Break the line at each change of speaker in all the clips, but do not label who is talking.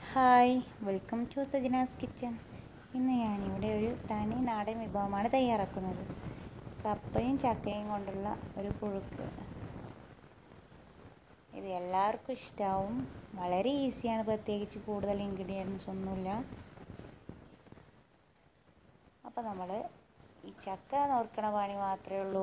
hi welcome to Sajana's kitchen ഇന്ന് ഞാനിവിടെ ഒരു തനി നാടൻ വിഭവമാണ് തയ്യാറാക്കുന്നത് കപ്പയും ചക്കയും കൊണ്ടുള്ള ഒരു പുഴുക്ക് ഇത് എല്ലാവർക്കും ഇഷ്ടമാവും വളരെ ഈസിയാണ് പ്രത്യേകിച്ച് കൂടുതൽ ഇൻഗ്രീഡിയൻസ് ഒന്നുമില്ല അപ്പോൾ നമ്മൾ ഈ ചക്ക നുറുക്കണ പണി മാത്രമേ ഉള്ളൂ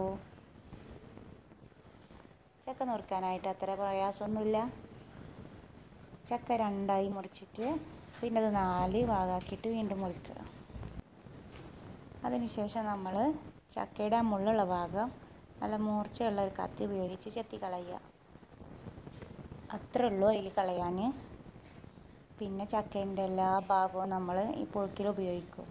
ചക്ക നുറുക്കാനായിട്ട് അത്ര പ്രയാസമൊന്നുമില്ല ചക്ക രണ്ടായി മുറിച്ചിട്ട് പിന്നെ അത് നാല് ഭാഗമാക്കിയിട്ട് വീണ്ടും മുറിക്കുക അതിനുശേഷം നമ്മൾ ചക്കയുടെ ആ മുള്ളുള്ള ഭാഗം നല്ല മൂർച്ചയുള്ള ഒരു കത്തി ഉപയോഗിച്ച് ചെത്തി കളയുക അത്രേ ഉള്ളൂ അതിൽ കളയാൻ പിന്നെ ചക്കേൻ്റെ എല്ലാ ഭാഗവും നമ്മൾ ഈ പുഴുക്കിൽ ഉപയോഗിക്കും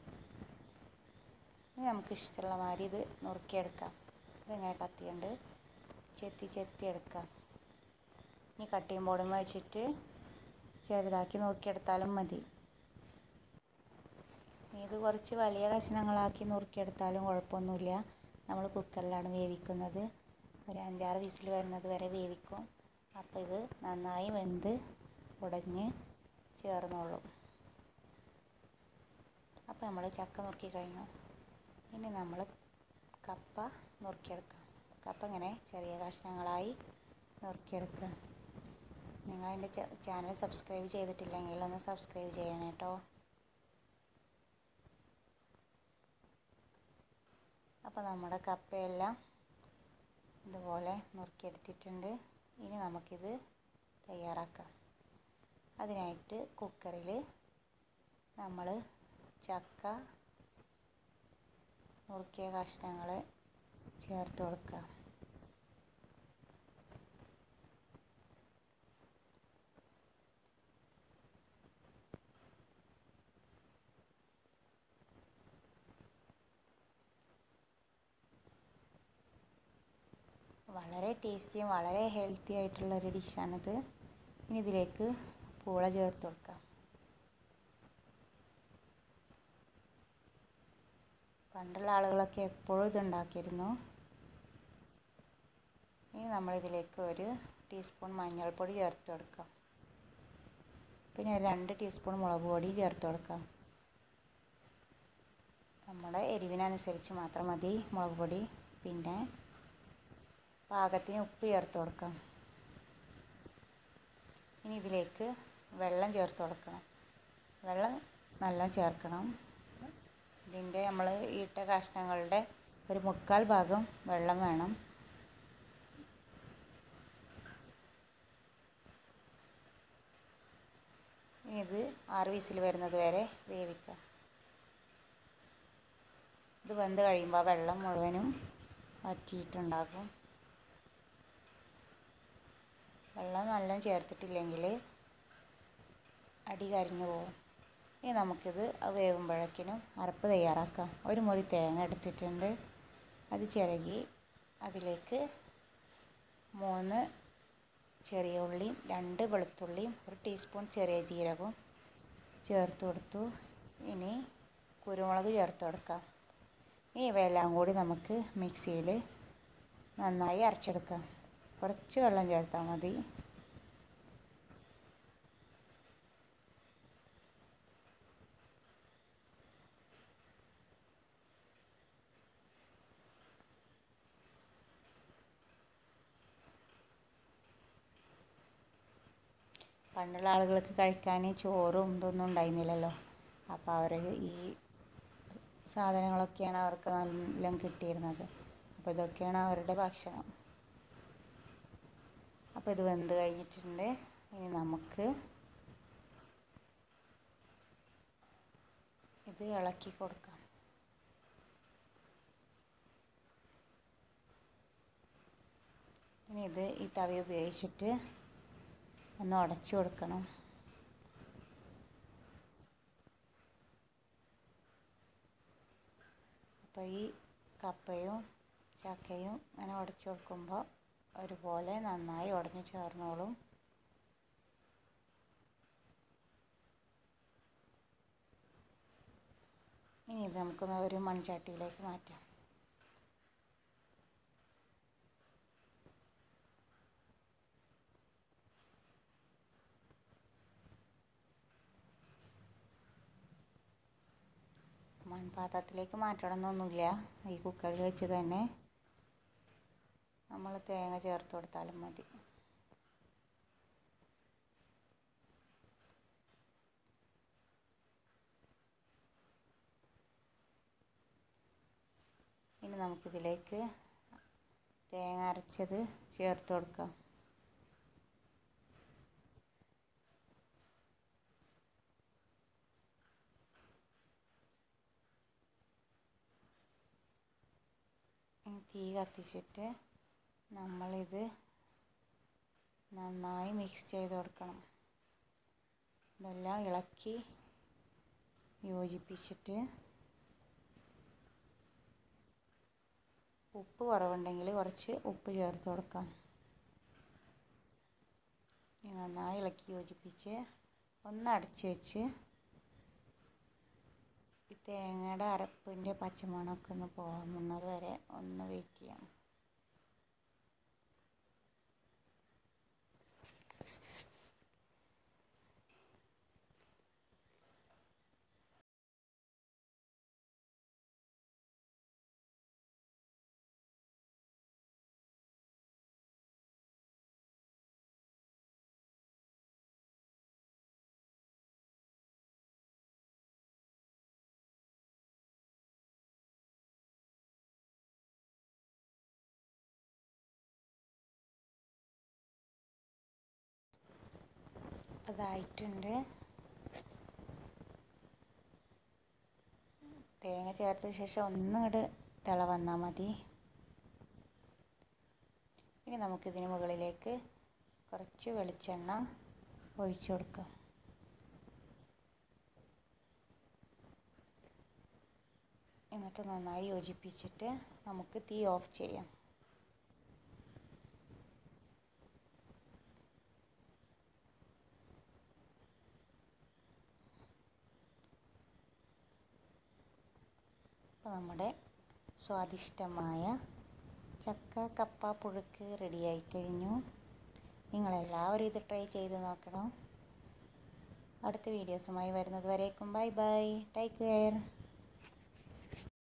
ഇനി നമുക്ക് ഇഷ്ടമുള്ള മാതിരി ഇത് നുറുക്കിയെടുക്കാം ഇതിങ്ങനെ കത്തിയുണ്ട് ചെത്തി ചെത്തി എടുക്കാം ഇനി കട്ടിയും ബോർഡും വെച്ചിട്ട് ചെറുതാക്കി നോക്കിയെടുത്താലും മതി ഇത് കുറച്ച് വലിയ കഷ്ണങ്ങളാക്കി നുറുക്കിയെടുത്താലും കുഴപ്പമൊന്നുമില്ല നമ്മൾ കുക്കറിലാണ് വേവിക്കുന്നത് ഒരു അഞ്ചാറ് വിസിൽ വരുന്നത് വരെ വേവിക്കും അപ്പോൾ ഇത് നന്നായി വെന്ത് ഉടഞ്ഞ് ചേർന്നോളും അപ്പോൾ നമ്മൾ ചക്ക നുറുക്കി കഴിഞ്ഞു ഇനി നമ്മൾ കപ്പ നുറുക്കിയെടുക്കാം കപ്പ ഇങ്ങനെ ചെറിയ കഷ്ണങ്ങളായി നുറുക്കിയെടുക്കുക നിങ്ങൾ എൻ്റെ ചാനൽ സബ്സ്ക്രൈബ് ചെയ്തിട്ടില്ലെങ്കിൽ ഒന്ന് സബ്സ്ക്രൈബ് ചെയ്യണം കേട്ടോ അപ്പോൾ നമ്മുടെ കപ്പയെല്ലാം ഇതുപോലെ നുറുക്കിയെടുത്തിട്ടുണ്ട് ഇനി നമുക്കിത് തയ്യാറാക്കാം അതിനായിട്ട് കുക്കറിൽ നമ്മൾ ചക്ക നുറുക്കിയ കഷ്ണങ്ങൾ ചേർത്ത് കൊടുക്കുക വളരെ ടേസ്റ്റിയും വളരെ ഹെൽത്തി ആയിട്ടുള്ള ഒരു ഡിഷാണിത് ഇനി ഇതിലേക്ക് പൂള ചേർത്ത് കൊടുക്കാം പണ്ടുള്ള ആളുകളൊക്കെ എപ്പോഴും ഇത് ഉണ്ടാക്കിയിരുന്നു ഇനി നമ്മളിതിലേക്ക് ഒരു ടീസ്പൂൺ മഞ്ഞൾപ്പൊടി ചേർത്ത് കൊടുക്കാം പിന്നെ ഒരു രണ്ട് ടീസ്പൂൺ മുളക് പൊടി ചേർത്ത് കൊടുക്കാം നമ്മുടെ എരിവിനനുസരിച്ച് മാത്രം മതി മുളക് പൊടി പിന്നെ പാകത്തിന് ഉപ്പ് ചേർത്ത് കൊടുക്കാം ഇനി ഇതിലേക്ക് വെള്ളം ചേർത്ത് കൊടുക്കണം വെള്ളം നല്ല ചേർക്കണം ഇതിൻ്റെ നമ്മൾ ഇട്ട കഷ്ണങ്ങളുടെ ഒരു മുക്കാൽ ഭാഗം വെള്ളം വേണം ഇനി ഇത് ആറ് വിസിൽ വരുന്നത് വരെ വേവിക്കാം ഇത് വെന്ത് കഴിയുമ്പോൾ ആ വെള്ളം മുഴുവനും വറ്റിയിട്ടുണ്ടാകും വെള്ളം നല്ല ചേർത്തിട്ടില്ലെങ്കിൽ അടി കരിഞ്ഞു പോകും ഇനി നമുക്കിത് വേവുമ്പോഴേക്കിനും അരപ്പ് തയ്യാറാക്കാം ഒരു മുറി തേങ്ങ എടുത്തിട്ടുണ്ട് അത് ചിരകി അതിലേക്ക് മൂന്ന് ചെറിയ ഉള്ളിയും രണ്ട് വെളുത്തുള്ളിയും ഒരു ടീസ്പൂൺ ചെറിയ ജീരകവും ചേർത്ത് കൊടുത്തു ഇനി കുരുമുളക് ചേർത്ത് കൊടുക്കാം ഇനി ഇവയെല്ലാം കൂടി നമുക്ക് മിക്സിയിൽ നന്നായി അരച്ചെടുക്കാം കുറച്ച് വെള്ളം ചേർത്താൽ മതി പണ്ടുള്ള ആളുകൾക്ക് കഴിക്കാൻ ചോറും ഇതൊന്നും ഉണ്ടായിരുന്നില്ലല്ലോ അപ്പോൾ അവർ ഈ സാധനങ്ങളൊക്കെയാണ് അവർക്ക് നല്ല കിട്ടിയിരുന്നത് അപ്പോൾ ഇതൊക്കെയാണ് അവരുടെ ഭക്ഷണം അപ്പോൾ ഇത് വെന്ത് കഴിഞ്ഞിട്ടുണ്ട് ഇനി നമുക്ക് ഇത് ഇളക്കി കൊടുക്കാം ഇനി ഇത് ഈ തവി ഉപയോഗിച്ചിട്ട് ഒന്ന് ഉടച്ചു കൊടുക്കണം അപ്പോൾ ഈ കപ്പയും ചക്കയും അങ്ങനെ ഉടച്ചു കൊടുക്കുമ്പോൾ ഒരുപോലെ നന്നായി ഉടഞ്ഞു ചേർന്നോളും ഇനി ഇത് നമുക്ക് ഒരു മൺചട്ടിയിലേക്ക് മാറ്റാം പാത്രത്തിലേക്ക് മാറ്റണമെന്നൊന്നുമില്ല ഈ കുക്കറിൽ വെച്ച് തന്നെ നമ്മൾ തേങ്ങ ചേർത്ത് കൊടുത്താലും മതി ഇനി നമുക്കിതിലേക്ക് തേങ്ങ അരച്ചത് ചേർത്ത് കൊടുക്കാം തീ കത്തിച്ചിട്ട് നമ്മളിത് നന്നായി മിക്സ് ചെയ്ത് കൊടുക്കണം ഇതെല്ലാം ഇളക്കി യോജിപ്പിച്ചിട്ട് ഉപ്പ് കുറവുണ്ടെങ്കിൽ കുറച്ച് ഉപ്പ് ചേർത്ത് കൊടുക്കാം നന്നായി ഇളക്കി യോജിപ്പിച്ച് ഒന്ന് അടച്ച് വെച്ച് ഈ തേങ്ങയുടെ അരപ്പിൻ്റെ പച്ചമണമൊക്കെ ഒന്ന് പോകുന്നത് വരെ ഒന്ന് വെയിറ്റ് ചെയ്യാം അതായിട്ടുണ്ട് തേങ്ങ ചേർത്ത ശേഷം ഒന്നുകൂടെ തിള വന്നാൽ മതി ഇനി നമുക്കിതിന് മുകളിലേക്ക് കുറച്ച് വെളിച്ചെണ്ണ ഒഴിച്ചു കൊടുക്കാം എന്നിട്ട് നന്നായി യോജിപ്പിച്ചിട്ട് നമുക്ക് തീ ഓഫ് ചെയ്യാം അപ്പോൾ നമ്മുടെ സ്വാദിഷ്ടമായ ചക്ക കപ്പ പുഴുക്ക് റെഡിയായി കഴിഞ്ഞു നിങ്ങളെല്ലാവരും ഇത് ട്രൈ ചെയ്ത് നോക്കണം അടുത്ത വീഡിയോസുമായി വരുന്നത് വരേക്കും ബൈ ബൈ ടേക്ക് കെയർ